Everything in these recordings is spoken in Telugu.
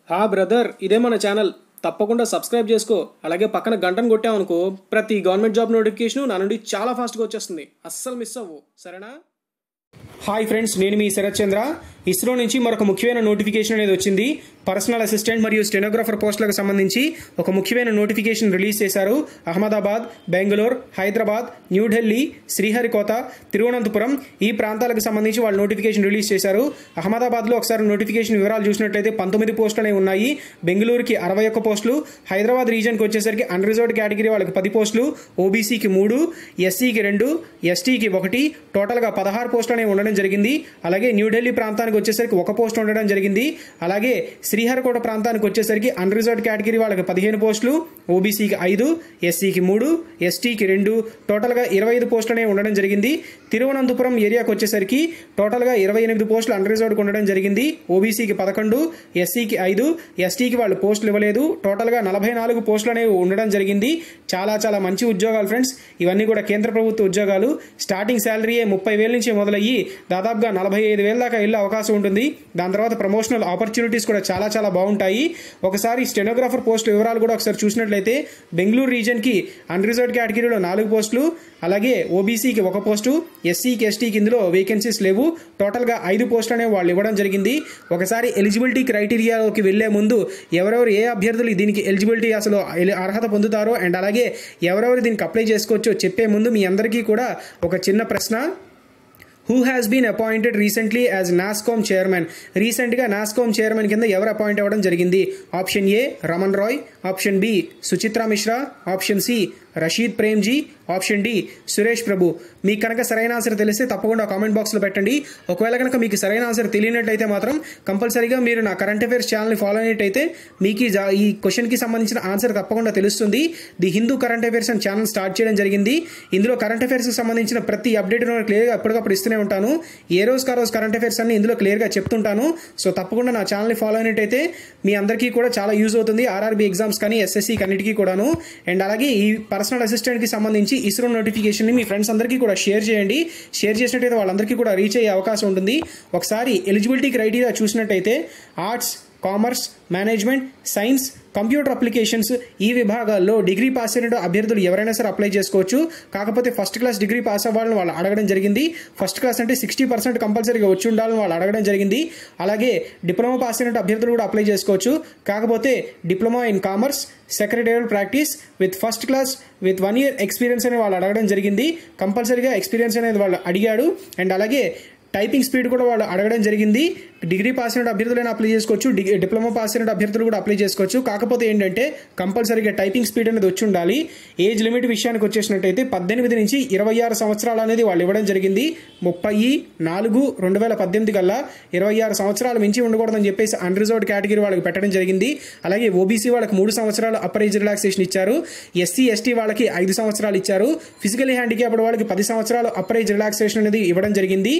హా బ్రదర్ ఇదే మన ఛానల్ తప్పకుండా సబ్స్క్రైబ్ చేసుకో అలాగే పక్కన గంటను కొట్టావనుకో ప్రతి గవర్నమెంట్ జాబ్ నోటిఫికేషన్ నా నుండి చాలా ఫాస్ట్గా వచ్చేస్తుంది అస్సలు మిస్ అవ్వు సరేనా హాయ్ ఫ్రెండ్స్ నేను మీ శరత్ చంద్ర ఇస్రో నుంచి మరొక ముఖ్యమైన నోటిఫికేషన్ అనేది వచ్చింది పర్సనల్ అసిస్టెంట్ మరియు స్టెనోగ్రాఫర్ పోస్టులకు సంబంధించి ఒక ముఖ్యమైన నోటిఫికేషన్ రిలీజ్ చేశారు అహ్మదాబాద్ బెంగళూరు హైదరాబాద్ న్యూఢిల్లీ శ్రీహరికోట తిరువనంతపురం ఈ ప్రాంతాలకు సంబంధించి వాళ్ళు నోటిఫికేషన్ రిలీజ్ చేశారు అహ్మదాబాద్లో ఒకసారి నోటిఫికేషన్ వివరాలు చూసినట్లయితే పంతొమ్మిది పోస్టులు అనేవి ఉన్నాయి బెంగళూరుకి అరవై ఒక్క పోస్టులు హైదరాబాద్ రీజన్కి వచ్చేసరికి అన్రిజర్వ్డ్ కేటగిరీ వాళ్ళకి పది పోస్టులు ఓబీసీకి మూడు ఎస్సీకి రెండు ఎస్టీకి ఒకటి టోటల్గా పదహారు పోస్టులు అనేవి ఉండడం జరిగింది అలాగే న్యూఢిల్లీ ప్రాంతానికి వచ్చేసరికి ఒక పోస్ట్ ఉండడం జరిగింది అలాగే శ్రీహరికోట ప్రాంతానికి వచ్చేసరికి అన్రిజర్వ్డ్ కేటగిరీ వాళ్ళకి పదిహేను పోస్టులు ఓబీసీకి ఐదు ఎస్సీకి మూడు ఎస్టీకి రెండు టోటల్గా ఇరవై ఐదు పోస్టులు అనేవి ఉండడం జరిగింది తిరువనంతపురం ఏరియాకి వచ్చేసరికి టోటల్గా ఇరవై ఎనిమిది పోస్టులు అన్రిజర్వ్డ్కి ఉండడం జరిగింది ఓబీసీకి పదకొండు ఎస్సీకి ఐదు ఎస్టీకి వాళ్ళు పోస్టులు ఇవ్వలేదు టోటల్గా నలభై నాలుగు పోస్టులు అనేవి ఉండడం జరిగింది చాలా చాలా మంచి ఉద్యోగాలు ఫ్రెండ్స్ ఇవన్నీ కూడా కేంద్ర ప్రభుత్వ ఉద్యోగాలు స్టార్టింగ్ శాలరీ ముప్పై వేల నుంచి మొదలయ్యి దాదాపుగా నలభై ఐదు వేల దాకా వెళ్ళే అవకాశం ఉంటుంది దాని తర్వాత ప్రమోషనల్ ఆపర్చునిటీస్ కూడా చాలా చాలా బాగుంటాయి ఒకసారి స్టెనోగ్రాఫర్ పోస్ట్ వివరాలు కూడా ఒకసారి చూసినట్లయితే బెంగళూరు రీజన్కి అన్రిజర్వ్డ్ కేటగిరీలో నాలుగు పోస్టులు అలాగే ఓబీసీకి ఒక పోస్టు ఎస్సీకి ఎస్టీకి ఇందులో వేకెన్సీస్ లేవు టోటల్గా ఐదు పోస్టులు అనేవి వాళ్ళు ఇవ్వడం జరిగింది ఒకసారి ఎలిజిబిలిటీ క్రైటీరియాలోకి వెళ్లే ముందు ఎవరెవరు ఏ అభ్యర్థులు దీనికి ఎలిజిబిలిటీ అసలు అర్హత పొందుతారో అండ్ అలాగే ఎవరెవరు దీనికి అప్లై చేసుకోవచ్చో చెప్పే ముందు మీ అందరికీ కూడా ఒక చిన్న ప్రశ్న who has been appointed recently as NASSCOM chairman రీసెంట్గా నాస్కామ్ చైర్మన్ కింద ఎవరు అపాయింట్ అవ్వడం జరిగింది option A Raman Roy option B Suchitra Mishra option C Rashid Premji option D Suresh Prabhu మీకు కనుక సరైన ఆన్సర్ తెలిస్తే తప్పకుండా కామెంట్ బాక్స్లో పెట్టండి ఒకవేళ కనుక మీకు సరైన ఆన్సర్ తెలియనట్టయితే మాత్రం కంపల్సరీగా మీరు నా కరెంట్ అఫైర్స్ ఛానల్ని ఫాలో అయినట్టయితే మీకు ఈ జా- ఈ క్వశ్చన్కి సంబంధించిన ఆన్సర్ తప్పకుండా తెలుస్తుంది ది హిందూ కరెంట్ అఫైర్స్ అని ఛానల్ స్టార్ట్ చేయడం జరిగింది ఇందులో కరెంట్ అఫైర్స్కి సంబంధించిన ప్రతి అప్డేట్ క్లియర్గా ఎప్పటికప్పుడు ఇస్తూనే ఉంటాను ఏ రోజు ఆ రోజు కరెంట్ అఫైర్స్ అన్ని ఇందులో క్లియర్గా చెప్తుంటాను సో తప్పకుండా నా ఛానల్ని ఫాలో అయినట్టయితే మీ అందరికీ కూడా చాలా యూజ్ అవుతుంది ఆర్ఆర్బీ ఎగ్జామ్స్ కానీ ఎస్ఎస్సి అన్నిటికీ కూడాను అండ్ అలాగే ఈ పర్సనల్ అసిస్టెంట్కి సంబంధించి ఇస్రో నోటిఫికేషన్ని మీ ఫ్రెండ్స్ అందరికీ కూడా షేర్ చేయండి షేర్ చేసినట్టయితే వాళ్ళందరికీ కూడా రీచ్ అయ్యే అవకాశం ఉంటుంది ఒకసారి ఎలిజిబిలిటీ క్రైటీరియా చూసినట్టయితే arts commerce management science computer applications ఈ విభాగాల్లో డిగ్రీ పాస్ అయిన అభ్యర్థులు ఎవరైనా సరే అప్లై చేసుకోవచ్చు కాకపోతే ఫస్ట్ క్లాస్ డిగ్రీ పాస్ అవ్వాలని వాళ్ళు అడగడం జరిగింది ఫస్ట్ క్లాస్ అంటే సిక్స్టీ పర్సెంట్ కంపల్సరీగా వచ్చి ఉండాలని వాళ్ళు అడగడం జరిగింది అలాగే డిప్లొమా పాస్ అయిన అభ్యర్థులు కూడా అప్లై చేసుకోవచ్చు కాకపోతే diploma in commerce secretarial practice with first class with one year experience అని వాళ్ళు అడగడం జరిగింది కంపల్సరీగా ఎక్స్పీరియన్స్ అనేది వాళ్ళు అడిగాడు అండ్ అలాగే టైపింగ్ స్పీడ్ కూడా వాళ్ళు అడగడం జరిగింది డిగ్రీ పాస్ అయిన అభ్యర్థులైనా అప్లై చేసుకోవచ్చు డిగ్ డిప్లొమా పాస్ అయిన అభ్యర్థులు కూడా అప్లై చేసుకోవచ్చు కాకపోతే ఏంటంటే కంపల్సరీగా టైపింగ్ స్పీడ్ అనేది వచ్చి ఉండాలి ఏజ్ లిమిట్ విషయానికి వచ్చేసినట్టయితే పద్దెనిమిది నుంచి ఇరవై ఆరు సంవత్సరాలు అనేది వాళ్ళు ఇవ్వడం జరిగింది ముప్పై నాలుగు రెండు వేల పద్దెనిమిది కల్లా ఇరవై ఆరు సంవత్సరాలు మించి ఉండకూడదని చెప్పేసి అన్రిజర్వ్డ్ కేటగిరీ వాళ్ళకి పెట్టడం జరిగింది అలాగే ఓబీసీ వాళ్ళకి మూడు సంవత్సరాలు అప్పర్ ఏజ్ రిలాక్సేషన్ ఇచ్చారు ఎస్సీ ఎస్టీ వాళ్ళకి ఐదు సంవత్సరాలు ఇచ్చారు ఫిజికలీ హ్యాండిక్యాప్డ్ వాళ్ళకి పది సంవత్సరాలు అప్పర్ ఏజ్ రిలాక్సేషన్ అనేది ఇవ్వడం జరిగింది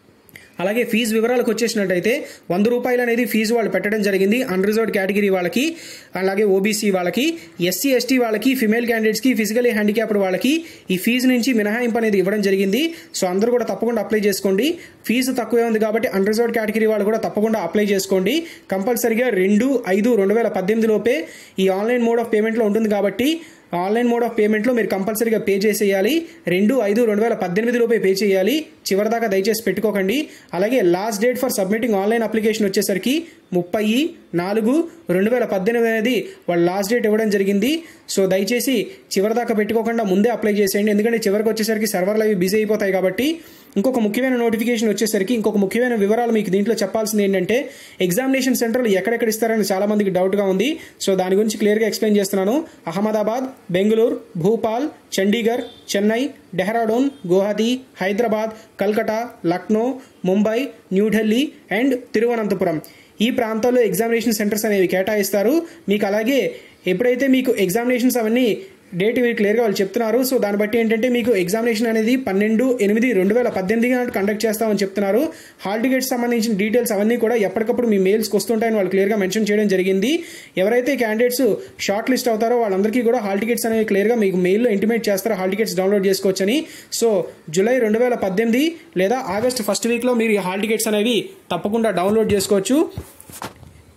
అలాగే ఫీజు వివరాలకు వచ్చేసినట్టయితే వంద రూపాయలు అనేది ఫీజు వాళ్ళు పెట్టడం జరిగింది అన్రిజర్వ్డ్ కేటగిరీ వాళ్ళకి అలాగే ఓబీసీ వాళ్ళకి ఎస్సీ ఎస్టీ వాళ్ళకి ఫిమేల్ క్యాండిడేట్స్కి ఫిజికలీ హ్యాండిక్యాప్డ్ వాళ్ళకి ఈ ఫీజు నుంచి మినహాయింపు అనేది ఇవ్వడం జరిగింది సో అందరూ కూడా తప్పకుండా అప్లై చేసుకోండి ఫీజు తక్కువే ఉంది కాబట్టి అన్రిజర్వ్డ్ కేటగిరీ వాళ్ళు కూడా తప్పకుండా అప్లై చేసుకోండి కంపల్సరీగా రెండు ఐదు రెండు వేల పద్దెనిమిది లోపే ఈ ఆన్లైన్ మోడ్ ఆఫ్ పేమెంట్లో ఉంటుంది కాబట్టి ఆన్లైన్ మోడ్ ఆఫ్ పేమెంట్లో మీరు కంపల్సరీగా పే చేసేయాలి రెండు ఐదు రెండు వేల పద్దెనిమిది లోపే పే చేయాలి చివరిదాకా దయచేసి పెట్టుకోకండి అలాగే last date for submitting online application వచ్చేసరికి ముప్పై నాలుగు రెండు వేల పద్దెనిమిది అనేది వాళ్ళు లాస్ట్ డేట్ ఇవ్వడం జరిగింది సో దయచేసి చివరిదాకా పెట్టుకోకుండా ముందే అప్లై చేసేయండి ఎందుకంటే చివరికి వచ్చేసరికి సర్వర్లు అవి బిజీ అయిపోతాయి కాబట్టి ఇంకొక ముఖ్యమైన నోటిఫికేషన్ వచ్చేసరికి ఇంకొక ముఖ్యమైన వివరాలు మీకు దీంట్లో చెప్పాల్సింది ఏంటంటే ఎగ్జామినేషన్ సెంటర్లు ఎక్కడెక్కడ ఇస్తారని చాలా మందికి డౌట్గా ఉంది సో దాని గురించి క్లియర్గా ఎక్స్ప్లెయిన్ చేస్తున్నాను అహ్మదాబాద్ బెంగళూరు భూపాల్ చండీగఢ్ చెన్నై డెహ్రాడూన్ గువాహతి హైదరాబాద్ కల్కటా లక్నో ముంబై న్యూఢిల్లీ అండ్ తిరువనంతపురం ఈ ప్రాంతాల్లో ఎగ్జామినేషన్ సెంటర్స్ అనేవి కేటాయిస్తారు మీకు అలాగే ఎప్పుడైతే మీకు ఎగ్జామినేషన్స్ అవన్నీ డేట్ మీరు క్లియర్గా వాళ్ళు చెప్తున్నారు సో దాన్ని బట్టి ఏంటంటే మీకు ఎగ్జామినేషన్ అనేది పన్నెండు ఎనిమిది రెండు వేల పద్దెనిమిది నాటి కండక్ట్ చేస్తామని చెప్తున్నారు హాల్ టికెట్స్ సంబంధించిన డీటెయిల్స్ అవన్నీ కూడా ఎప్పటికప్పుడు మీ మెయిల్స్కి వస్తుంటాయని వాళ్ళు క్లియర్గా మెన్షన్ చేయడం జరిగింది ఎవరైతే క్యాండిడేట్స్ షార్ట్ లిస్ట్ అవుతారో వాళ్ళందరికీ కూడా హాల్ టికెట్స్ అనేవి క్లియర్గా మీకు మెయిల్లో ఇంటిమేట్ చేస్తారు హాల్ టికెట్స్ డౌన్లోడ్ చేసుకోవచ్చని సో జూలై రెండు వేల పద్దెనిమిది లేదా ఆగస్ట్ ఫస్ట్ వీక్లో మీరు ఈ హాల్ టికెట్స్ అనేవి తప్పకుండా డౌన్లోడ్ చేసుకోవచ్చు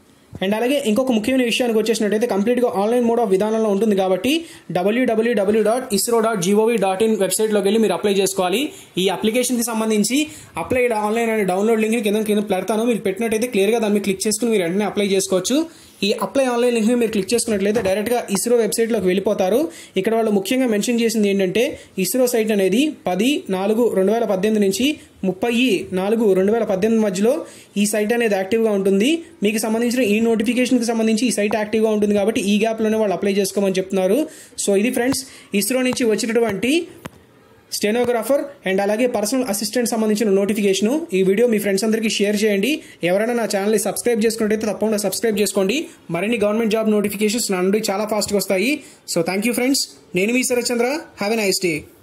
అండ్ అలాగే ఇంకొక ముఖ్యమైన విషయానికి వచ్చేసినట్టయితే కంప్లీట్గా ఆన్లైన్ మోడ్ ఆఫ్ విధానంలో ఉంటుంది కాబట్టి W W W dot ISRO dot G O V dot in వెబ్సైట్లోకి వెళ్ళి మీరు అప్లై చేసుకోవాలి ఈ అప్లికేషన్కి సంబంధించి అప్లై ఆన్లైన్ అనే డౌన్లోడ్ లింక్ కింద కింద పెడతాను మీరు పెట్టినట్టయితే క్లియర్గా దాన్ని క్లిక్ చేసుకుని మీరు వెంటనే అప్లై చేసుకోవచ్చు ఈ అప్లై ఆన్లైన్ లింక్ మీరు క్లిక్ చేసుకున్నట్లయితే డైరెక్ట్గా ఇస్రో వెబ్సైట్లోకి వెళ్ళిపోతారు ఇక్కడ వాళ్ళు ముఖ్యంగా మెన్షన్ చేసింది ఏంటంటే ఇస్రో సైట్ అనేది పది నాలుగు రెండు వేల పద్దెనిమిది నుంచి ముప్పై నాలుగు రెండు వేల పద్దెనిమిది మధ్యలో ఈ సైట్ అనేది యాక్టివ్గా ఉంటుంది మీకు సంబంధించిన ఈ నోటిఫికేషన్కి సంబంధించి ఈ సైట్ యాక్టివ్గా ఉంటుంది కాబట్టి ఈ గ్యాప్లోనే వాళ్ళు అప్లై చేసుకోమని చెప్తున్నారు సో ఇది ఫ్రెండ్స్ ఇస్రో నుంచి వచ్చినటువంటి స్టెనోగ్రాఫర్ అండ్ అలాగే పర్సనల్ అసిస్టెంట్ సంబంధించిన నోటిఫికేషన్ ఈ వీడియో మీ ఫ్రెండ్స్ అందరికీ షేర్ చేయండి ఎవరైనా నా ఛానల్ని సబ్స్క్రైబ్ చేసుకున్నట్టయితే తప్పకుండా సబ్స్క్రైబ్ చేసుకోండి మరిన్ని గవర్నమెంట్ జాబ్ నోటిఫికేషన్స్ నా నుండి చాలా ఫాస్ట్గా వస్తాయి సో థ్యాంక్ యూ ఫ్రెండ్స్ నేను మీ Sarathchandra have a nice day